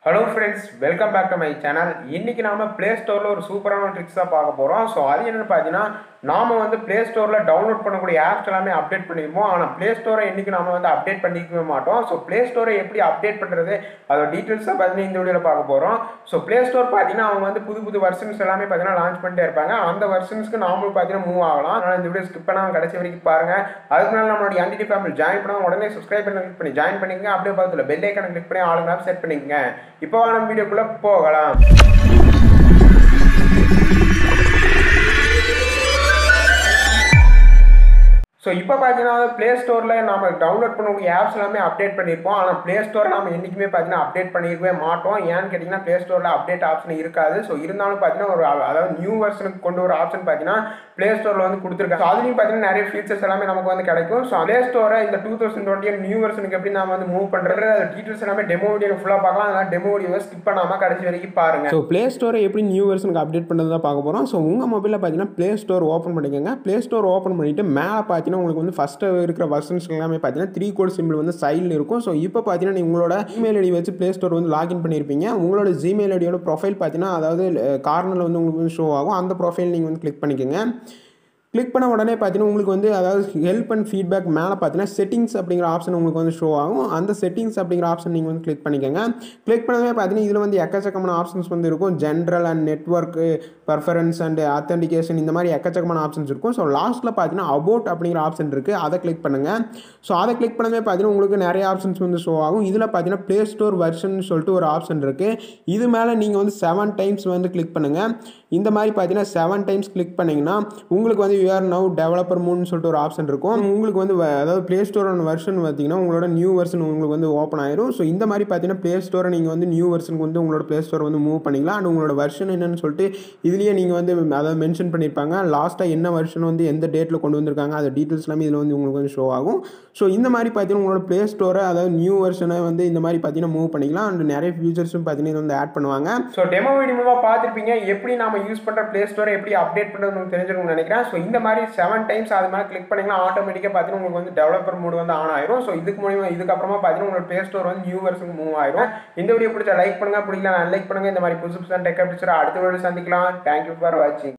hello friends welcome back to my channel இன்னைக்கு நாம play ஸ்டோரில் ஒரு சூப்பரான ட்ரிக்ஸ் தான் பார்க்க போகிறோம் ஸோ அது என்னன்னு பார்த்தீங்கன்னா நாம வந்து ப்ளே ஸ்டோரில் டவுன்லோட் பண்ணக்கூடிய ஆப்ஸ் எல்லாமே அப்டேட் பண்ணிருப்போம் ஆனால் ப்ளே ஸ்டோரை இன்னைக்கு நாம வந்து அப்டேட் பண்ணிக்கவே மாட்டோம் ஸோ ப்ளே ஸ்டோரை எப்படி அப்டேட் பண்ணுறது அதோட டீட்டெயில்ஸ் தான் பார்த்தீங்கன்னா இந்த வீடியோவில் பார்க்க போகிறோம் ஸோ ப்ளே ஸ்டோர் பார்த்தீங்கன்னா அவங்க வந்து புது புது வெர்ஷன்ஸ் எல்லாமே பார்த்தீங்கன்னா லான்ச் பண்ணிட்டே இருப்பாங்க அந்த வெர்ஷன்ஸ்க்கு நாமளும் பார்த்தீங்கன்னா மூவ் ஆகலாம் அதனால் இந்த வீடியோ ஸ்கிப் பண்ணாமல் கடைசி வரைக்கும் பாருங்க அதுக்கு முன்னாடி நம்மளுடைய என்டிடி ஃபேமிலி ஜாயின் பண்ணால் உடனே சப்ஸ்கிரைப் பண்ணி கிளிக் பண்ணி ஜாயின் பண்ணிக்கங்க அப்படியே பார்த்துல பெல் ஐக்கான கிளிக் பண்ணி ஆளுங்க செட் பண்ணிக்கங்க இப்போ நம்ம வீடியோக்குள்ள போகலாம் ஸோ இப்போ பார்த்தீங்கன்னா ப்ளே ஸ்டோரில் நம்ம டவுன்லோட் பண்ணக்கூடிய ஆப்ஸ் எல்லாமே அப்டேட் பண்ணியிருப்போம் ஆனால் ப்ளே ஸ்டோரை நம்ம என்றைக்குமே பார்த்தீங்கன்னா அப்டேட் பண்ணியிருக்கவே மாட்டோம் ஏன்னு கேட்டிங்கன்னா ப்ளே ஸ்டோரில் அப்டேட் ஆப்ஷன் இருக்காது ஸோ இருந்தாலும் பார்த்தீங்கன்னா ஒரு அதாவது நியூ வெர்ஷனுக்கு கொண்டு வர ஆப்ஷன் பார்த்தீங்கன்னா ப்ளே ஸ்டோரில் வந்து கொடுத்துருக்காங்க ஸோ அதுலேயும் பார்த்தீங்கன்னா நிறைய ஃபீச்சர்ஸ் எல்லாமே நமக்கு வந்து கிடைக்கும் ஸோ ப்ளே ஸ்டோரை இந்த டூ தௌசண்ட் டுவெண்ட்டி நியூ வெர்ஷனுக்கு எப்படி நம்ம வந்து மூவ் பண்ணுறது அது டீட்டெயில்ஸ் எல்லாமே டெமோ வீடியோ ஃபுல்லாக பார்க்கலாம் அதனால் டெமோ வீடியோவை ஸ்கிப் பண்ணாமல் கடைசி வரைக்கும் பாருங்க ஸோ ப்ளே ஸ்டோரை எப்படி நியூ வெர்ஷனுக்கு அப்டேட் பண்ணுறது தான் பார்க்க போகிறோம் ஸோ உங்கள் மொபைலில் பார்த்தீங்கன்னா ப்ளே ஸ்டோர் ஓப்பன் பண்ணிக்கோங்க ப்ளே ஸ்டோர் ஓப்பன் பண்ணிவிட்டு மேலே பார்த்தீங்கன்னா உங்களுக்கு வந்து ஃபஸ்ட்டு இருக்கிற வெர்ஷன்ஸ் எல்லாமே பார்த்தீங்கன்னா த்ரீ கோட் சிம்பிள் வந்து சைடில் இருக்கும் ஸோ இப்போ பார்த்தீங்கன்னா நீங்கள் உங்களோட இமெயில் ஐடி வச்சு ப்ளே ஸ்டோர் வந்து லாகின் பண்ணியிருப்பீங்க உங்களோட ஜிமெயில் ஐடியோட ப்ரொஃபைல் பார்த்தீங்கன்னா அதாவது கார்னரில் வந்து உங்களுக்கு வந்து ஷோ ஆகும் அந்த ப்ரொஃபைல் நீங்கள் வந்து கிளிக் பண்ணிக்கோங்க கிளிக் பண்ண உடனே பார்த்தீங்கன்னா உங்களுக்கு வந்து அதாவது ஹெல்ப் அண்ட் ஃபீட்பேக் மேலே பார்த்தீங்கன்னா செட்டிங்ஸ் அப்படிங்கிற ஆப்ஷன் உங்களுக்கு வந்து ஷோ ஆகும் அந்த செட்டிங்ஸ் அப்படிங்கிற ஆப்ஷன் நீங்கள் வந்து கிளிக் பண்ணிக்கோங்க கிளிக் பண்ணவே பார்த்தீங்கன்னா இதில் வந்து எக்கச்சக்கமான ஆப்ஷன்ஸ் வந்து இருக்கும் general and network preference and authentication இந்த மாதிரி எக்கச்சக்கமான ஆப்ஷன்ஸ் இருக்கும் ஸோ லாஸ்ட்டில் பார்த்தீங்கன்னா அபவுட் அப்படிங்கிற ஆப்ஷன் இருக்குது அதை கிளிக் பண்ணுங்கள் ஸோ அதை கிளிக் பண்ணவே பார்த்தீங்கன்னா உங்களுக்கு நிறைய ஆப்ஷன்ஸ் வந்து ஷோ ஆகும் இதில் பார்த்தீங்கன்னா ப்ளே ஸ்டோர் வெர்ஷன் சொல்லிட்டு ஒரு ஆப்ஷன் இருக்குது இது மேலே நீங்கள் வந்து செவன் டைம்ஸ் வந்து கிளிக் பண்ணுங்கள் இந்த மாதிரி பார்த்தீங்கன்னா செவன் டைம்ஸ் கிளிக் பண்ணிங்கன்னா உங்களுக்கு வந்து யூஆர் நவ் டெவலப்பர் மூன்னு சொல்லிட்டு ஒரு ஆப்ஷன் இருக்கும் உங்களுக்கு வந்து வ- அதாவது ப்ளே ஸ்டோரோட வெர்ஷன் பார்த்தீங்கன்னா உங்களோட நியூ வெர்ஷன் உங்களுக்கு வந்து ஓப்பன் ஆயிரும் ஸோ இந்த மாதிரி பார்த்தீங்கன்னா ப்ளே ஸ்டோரை நீங்கள் வந்து நியூ வெர்ஷனுக்கு வந்து உங்களோட ப்ளே ஸ்டோர் வந்து மூவ் பண்ணிக்கலாம் அண்ட் உங்களோட வெர்ஷன் என்னன்னு சொல்லிட்டு இதுலேயே நீங்கள் வந்து அதாவது மென்ஷன் பண்ணியிருப்பாங்க லாஸ்ட்டாக என்ன வெர்ஷன் வந்து எந்த டேட்டில் கொண்டு வந்திருக்காங்க அது டீட்டெயில்ஸ் எல்லாமே இதில் வந்து உங்களுக்கு வந்து ஷோ ஆகும் ஸோ இந்த மாதிரி பார்த்தீங்கன்னா உங்களோட ப்ளே ஸ்டோரை அதாவது நியூ வெர்ஷனை வந்து இந்த மாதிரி பார்த்தீங்கன்னா மூவ் பண்ணிக்கலாம் அண்ட் நிறைய ஃபியூச்சர்ஸும் பார்த்தீங்கன்னா இது வந்து ஆட் பண்ணுவாங்க ஸோ டெமோ வீடியோ மூலமாக பார்த்துருப்பீங்க எப்படி நாம யூஸ் பண்ணுற ப்ளே ஸ்டோரை எப்படி அப்டேட் பண்ணுறதுன்னு தெரிஞ்சிருக்கும்னு நினைக்கிறேன் ஸோ இந்த மாதிரி செவன் டைம்ஸ் அது மேலே கிளிக் பண்ணிங்கன்னா ஆட்டோமேட்டிக்காக பார்த்தீங்கன்னா உங்களுக்கு வந்து டெவலப்பர் மூடு வந்து ஆன் ஆயிரும் ஸோ இதுக்கு மூலியமா இதுக்கப்புறமா பார்த்தீங்கன்னா உங்களோட ப்ளே ஸ்டோர் வந்து நியூ வெர்ஷனுக்கு மூவ் ஆயிரும் இந்த வீடியோ பிடிச்சா லைக் பண்ணுங்க பிடிக்கல அன்லைக் பண்ணுங்க இந்த மாதிரி புதுசு புதுசாக டெக் அப்டேட்ஸ் அடுத்த வீடியோ சந்திக்கலாம் தேங்க்யூ ஃபார் வாட்சிங்